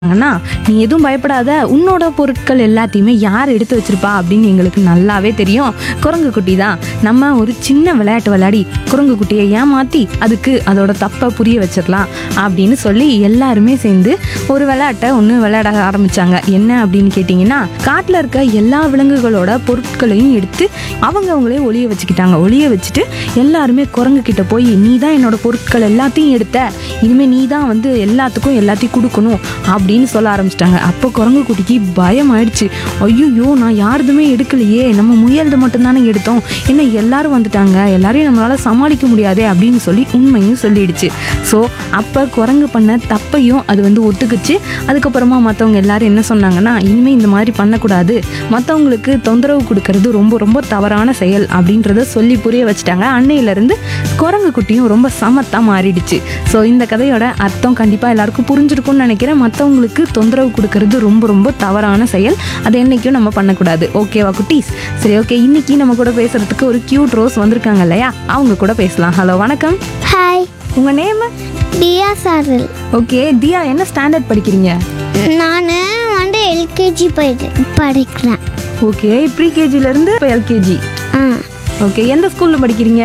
சொன்னாங்கன்னா நீ எதுவும் பயப்படாத உன்னோட பொருட்கள் எல்லாத்தையுமே யார் எடுத்து வச்சிருப்பா அப்படின்னு எங்களுக்கு நல்லாவே தெரியும் குரங்கு குட்டி தான் நம்ம ஒரு சின்ன விளையாட்டு விளையாடி குரங்கு குட்டியை ஏமாத்தி அதுக்கு அதோட தப்பை புரிய வச்சிடலாம் அப்படின்னு சொல்லி எல்லாருமே சேர்ந்து ஒரு விளையாட்டை ஒன்று விளையாட ஆரம்பிச்சாங்க என்ன அப்படின்னு கேட்டிங்கன்னா காட்டில் இருக்க எல்லா விலங்குகளோட பொருட்களையும் எடுத்து அவங்க அவங்களே ஒளிய வச்சுக்கிட்டாங்க ஒளிய வச்சுட்டு எல்லாருமே குரங்கு கிட்ட போய் நீ தான் என்னோட பொருட்கள் எல்லாத்தையும் எடுத்த இனிமே நீ தான் வந்து எல்லாத்துக்கும் எல்லாத்தையும் கொடுக்கணும் அப்படின்னு சொல்ல ஆரம்பிச்சிட்டாங்க அப்போ குரங்கு குட்டிக்கு பயம் ஆயிடுச்சு ஐயோ நான் யாருதுமே எடுக்கலையே நம்ம முயல்து மட்டும்தானே எடுத்தோம் என்ன எல்லாரும் வந்துட்டாங்க எல்லாரையும் நம்மளால சமாளிக்க முடியாதே அப்படின்னு சொல்லி உண்மையும் சொல்லிடுச்சு ஸோ அப்போ குரங்கு பண்ண தப்பையும் அது வந்து ஒத்துக்குச்சு அதுக்கப்புறமா மற்றவங்க எல்லாரும் என்ன சொன்னாங்கன்னா இனிமேல் இந்த மாதிரி பண்ணக்கூடாது மற்றவங்களுக்கு தொந்தரவு கொடுக்கறது ரொம்ப ரொம்ப தவறான செயல் அப்படின்றத சொல்லி புரிய வச்சுட்டாங்க அன்னையிலேருந்து குரங்கு குட்டியும் ரொம்ப சமத்தாக மாறிடுச்சு ஸோ இந்த கதையோட அர்த்தம் கண்டிப்பாக எல்லாருக்கும் புரிஞ்சிருக்கும்னு நினைக்கிறேன் மற்றவங்களுக்கு தொந்தரவு கொடுக்கறது ரொம்ப ரொம்ப தவறான செயல் அதை என்னைக்கும் நம்ம பண்ணக்கூடாது ஓகேவா குட்டீஸ் சரி ஓகே இன்னைக்கு நம்ம கூட பேசுறதுக்கு ஒரு கியூட் ரோஸ் வந்திருக்காங்க இல்லையா அவங்க கூட பேசலாம் ஹலோ வணக்கம் ஹாய் உங்கள் நேம் தியா சாரல் ஓகே தியா என்ன ஸ்டாண்டர்ட் படிக்கிறீங்க நான் வந்து எல்கேஜி போயிட்டு படிக்கிறேன் ஓகே ப்ரீகேஜிலேருந்து இப்போ எல்கேஜி ஆ ஓகே எந்த ஸ்கூலில் படிக்கிறீங்க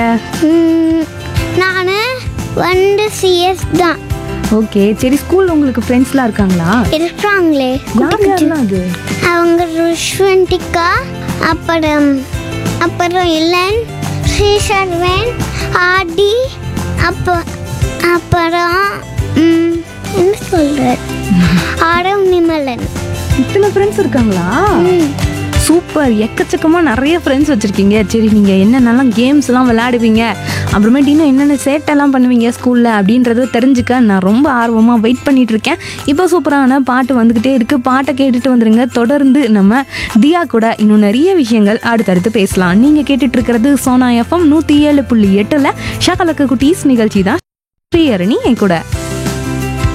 நான் வந்து சிஎஸ் தான் ஓகே சரி ஸ்கூல்ல உங்களுக்கு ஃப்ரெண்ட்ஸ்லாம் இருக்காங்களா இருக்கிறாங்களே யார் யாரெல்லாம் அது அவங்க ருஷ்வந்திகா அப்புறம் அப்புறம் இளன் ஸ்ரீசர்வன் ஆடி அப்போ அப்புறம் ம், என்ன சொல்கிறது ஆரம் நிமலன் இத்தனை ஃப்ரெண்ட்ஸ் இருக்காங்களா ம். சூப்பர் எக்கச்சக்கமா நிறைய ஃப்ரெண்ட்ஸ் வச்சிருக்கீங்க சரி நீங்க என்னென்னலாம் கேம்ஸ்லாம் விளையாடுவீங்க அப்புறமேட்டு இன்னும் என்னென்ன சேட்டெல்லாம் பண்ணுவீங்க ஸ்கூல்ல அப்படின்றத தெரிஞ்சுக்க நான் ரொம்ப ஆர்வமா வெயிட் பண்ணிட்டு இருக்கேன் இப்போ சூப்பரான பாட்டு வந்துகிட்டே இருக்கு பாட்டை கேட்டுட்டு வந்துருங்க தொடர்ந்து நம்ம தியா கூட இன்னும் நிறைய விஷயங்கள் அடுத்தடுத்து பேசலாம் நீங்க கேட்டுட்டு இருக்கிறது சோனா எஃப்எம் நூத்தி ஏழு புள்ளி எட்டுல ஷகலக்கு குட்டீஸ் நிகழ்ச்சி தான் ஸ்ரீஹரணி என் கூட